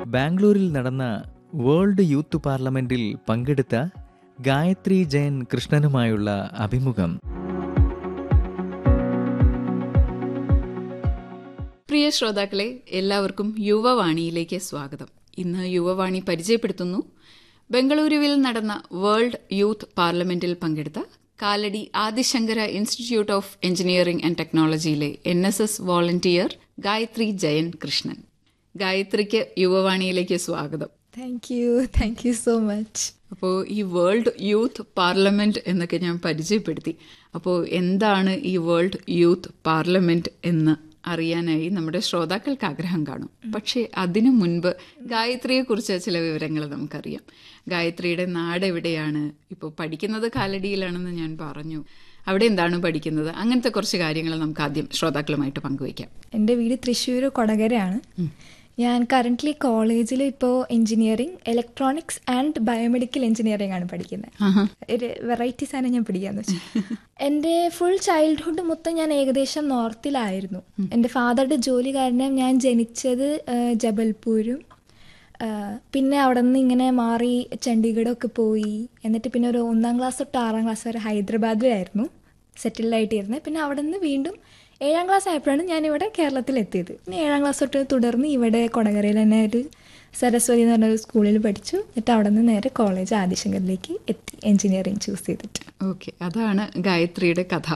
ബാംഗ്ലൂരിൽ നടന്ന world youth പാർലമെന്റിൽ പങ്കെടുത്ത ഗായത്രി ജയൻ കൃഷ്ണനുമായുള്ള അഭിമുഖം പ്രിയ ശ്രോതാക്കളെ എല്ലാവർക്കും യുവവാണിയിലേക്ക് സ്വാഗതം ഇന്ന് യുവവാണി പരിചയപ്പെടുത്തുന്നു ബംഗളൂരുവിൽ നടന്ന വേൾഡ് യൂത്ത് പാർലമെന്റിൽ പങ്കെടുത്ത Kalady Adi Shankara institute of engineering and ടെക്നോളജിയിലെ N S S volunteer Gayathri Jayan Krishnan ഗായത്രിക്ക് യുവവാണിയിലേക്ക് സ്വാഗതം thank you thank you so much അപ്പോൾ ഈ വേൾഡ് യൂത്ത് പാർലമെന്റ് എന്നൊക്കെ ഞാൻ പരിചയപ്പെടുത്തി അപ്പോൾ എന്താണ് ഈ വേൾഡ് യൂത്ത് പാർലമെന്റ് എന്ന് അറിയാനായി നമ്മുടെ ശ്രോതാക്കൾക്ക് ആഗ്രഹം കാണും പക്ഷേ അതിനു മുൻപ് ഗായത്രിയെ കുറിച്ച് ചില വിവരങ്ങൾ നമുക്കറിയാം ഗായത്രിയുടെ നാട് എവിടെയാണ് ഇപ്പോൾ പഠിക്കുന്നത് കാലടിയിലാണെന്ന് ഞാൻ പറഞ്ഞു അവിടെ എന്താണ് പഠിക്കുന്നത് അങ്ങനത്തെ കുറച്ച് കാര്യങ്ങൾ നമുക്ക് ആദ്യം ശ്രോതാക്കളുമായിട്ട് പങ്കുവയ്ക്കാം എൻ്റെ വീട് തൃശ്ശൂർ കൊടകരയാണ് ഞാൻ കറൻ്റ്ലി കോളേജിൽ ഇപ്പോൾ engineering electronics and biomedical engineering ആണ് പഠിക്കുന്നത് ഒരു വെറൈറ്റി സാധനം ഞാൻ പിടിക്കാന്ന് വെച്ചു എൻ്റെ ഫുൾ ചൈൽഡ്ഹുഡ് മൊത്തം ഞാൻ ഏകദേശം നോർത്തിലായിരുന്നു എൻ്റെ ഫാദറുടെ ജോലി കാരണം ഞാൻ ജനിച്ചത് ആ, ജബൽപൂരും ആ, പിന്നെ അവിടെ നിന്ന് ഇങ്ങനെ മാറി ചണ്ഡീഗഡൊക്കെ പോയി എന്നിട്ട് പിന്നെ ഒരു ഒന്നാം ക്ലാസ് തൊട്ട് ആറാം ക്ലാസ് വരെ ഹൈദരാബാദിലായിരുന്നു സെറ്റിൽഡ് ആയിട്ടിരുന്നത് പിന്നെ അവിടെ നിന്ന് വീണ്ടും ഏഴാം ക്ലാസ് ആയപ്പോഴാണ് ഞാനിവിടെ കേരളത്തിലെത്തിയത് പിന്നെ ഏഴാം ക്ലാസ് തൊട്ട് തുടർന്ന് ഇവിടെ കൊടകരയിൽ തന്നെ ഒരു സരസ്വതി എന്ന് പറഞ്ഞ ഒരു സ്കൂളിൽ പഠിച്ചു എന്നിട്ട് അവിടെ നിന്ന് നേരെ കോളേജ് ആദിശങ്കറിലേക്ക് എത്തി എഞ്ചിനീയറിംഗ് ചൂസ് ചെയ്തിട്ട് ഓക്കെ അതാണ് ഗായത്രിയുടെ കഥ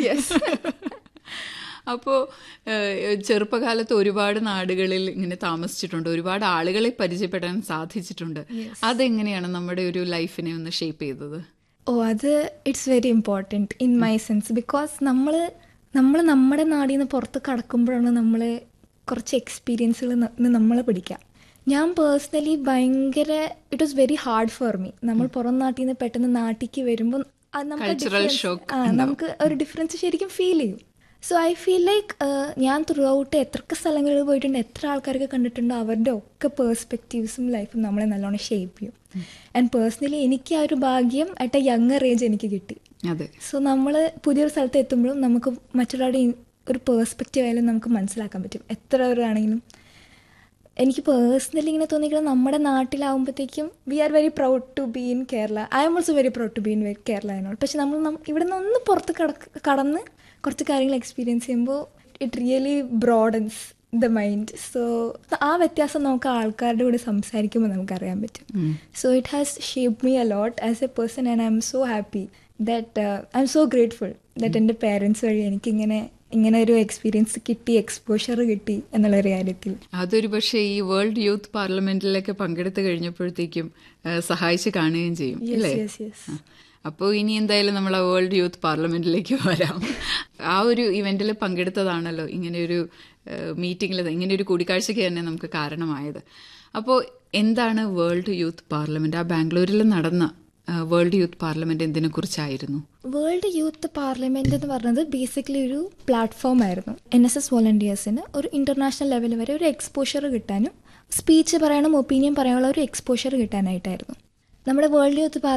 അപ്പോൾ ചെറുപ്പകാലത്ത് ഒരുപാട് നാടുകളിൽ ഇങ്ങനെ താമസിച്ചിട്ടുണ്ട് ഒരുപാട് ആളുകളെ പരിചയപ്പെടാൻ സാധിച്ചിട്ടുണ്ട് അതെങ്ങനെയാണ് നമ്മുടെ ഒരു ലൈഫിനെ ഒന്ന് ഷേപ്പ് ചെയ്തത് ഓ അത് it's very important in my sense because നമ്മൾ നമ്മൾ നമ്മുടെ നാടിൽ നിന്ന് പുറത്ത് കടക്കുമ്പോഴാണ് നമ്മൾ കുറച്ച് എക്സ്പീരിയൻസുകൾ നമ്മൾ പഠിക്കുക ഞാൻ പേഴ്സണലി ഭയങ്കര it was very hard for me നമ്മൾ പുറം നാട്ടിൽ നിന്ന് പെട്ടെന്ന് നാട്ടിലേക്ക് വരുമ്പോൾ അത് നമുക്ക് Cultural difference- shock ആ നമുക്ക് ഒരു ഡിഫറൻസ് ശരിക്കും ഫീൽ ചെയ്യും സോ ഐ ഫീൽ ലൈക്ക് ഞാൻ ത്രൂ ഔട്ട് എത്രയൊക്കെ സ്ഥലങ്ങളിൽ പോയിട്ടുണ്ട് എത്ര ആൾക്കാരൊക്കെ കണ്ടിട്ടുണ്ടോ അവരുടെ ഒക്കെ പേഴ്സ്പെക്റ്റീവ്സും ലൈഫും നമ്മളെ നല്ലോണം ഷേപ്പ് ചെയ്യും ആൻഡ് പേഴ്സണലി എനിക്ക് ആ ഒരു ഭാഗ്യം അറ്റ് എ യങ്ങർ ഏജ് എനിക്ക് കിട്ടി അതെ സോ നമ്മൾ പുതിയൊരു സ്ഥലത്ത് എത്തുമ്പോഴും നമുക്ക് മറ്റുള്ളവരുടെ ഈ ഒരു പേഴ്സ്പെക്റ്റീവ് ആയാലും നമുക്ക് മനസ്സിലാക്കാൻ പറ്റും എത്ര പേരാണെങ്കിലും എനിക്ക് പേഴ്സണലി ഇങ്ങനെ തോന്നിക്കുന്നത് നമ്മുടെ നാട്ടിലാവുമ്പോഴത്തേക്കും we are very proud to be in Kerala I'm also very proud to be in Kerala എന്നോട് പക്ഷെ നമ്മൾ നം- ഇവിടെ നിന്ന് ഒന്ന് പുറത്ത് കടക്ക് കടന്ന് കുറച്ച് കാര്യങ്ങൾ എക്സ്പീരിയൻസ് ചെയ്യുമ്പോൾ it really broadens the mind so ആ വ്യത്യാസം നമുക്ക് ആൾക്കാരുടെ കൂടെ സംസാരിക്കുമ്പോൾ നമുക്ക് അറിയാൻ പറ്റും so it has shape me a lot as a person and I'm so happy that I'm so grateful that എൻ്റെ പേരൻസ് വഴി എനിക്കിങ്ങനെ ഇങ്ങനെ ഒരു എക്സ്പീരിയൻസ് കിട്ടി എക്സ്പോഷർ കിട്ടി എന്നുള്ളൊരു കാര്യത്തിൽ അതൊരു പക്ഷേ ഈ വേൾഡ് യൂത്ത് പാർലമെന്റിലൊക്കെ പങ്കെടുത്തു കഴിഞ്ഞപ്പോഴത്തേക്കും ആ, സഹായിച്ച് കാണുകയും ചെയ്യും അല്ലേ യെസ് യെസ് അപ്പോൾ ഇനി എന്തായാലും നമ്മൾ ആ വേൾഡ് യൂത്ത് പാർലമെന്റിലേക്ക് വരാം ആ ഒരു ഇവന്റിൽ പങ്കെടുത്തതാണല്ലോ ഇങ്ങനെയൊരു മീറ്റിംഗിൽ ഇങ്ങനെ ഒരു കൂടിക്കാഴ്ചയ്ക്ക് തന്നെ നമുക്ക് കാരണമായത് അപ്പോൾ എന്താണ് വേൾഡ് യൂത്ത് പാർലമെന്റ് ആ ബാംഗ്ലൂരിൽ നടന്ന വേൾഡ് യൂത്ത് പാർലമെന്റ് എന്തിനെ കുറിച്ചായിരുന്നു വേൾഡ് യൂത്ത് പാർലമെന്റ് എന്ന് പറഞ്ഞത് ബേസിക്കലി ഒരു പ്ലാറ്റ്ഫോം ആയിരുന്നു എൻ എസ് എസ് വോളണ്ടിയേഴ്സിന് ഒരു ഇന്റർനാഷണൽ ലെവൽ വരെ ഒരു എക്സ്പോഷർ കിട്ടാനും സ്പീച്ച് പറയണം ഒപ്പീനിയൻ പറയാനുള്ള ഒരു എക്സ്പോഷർ കിട്ടാനായിട്ടായിരുന്നു നമ്മുടെ വേൾഡ് യൂത്ത്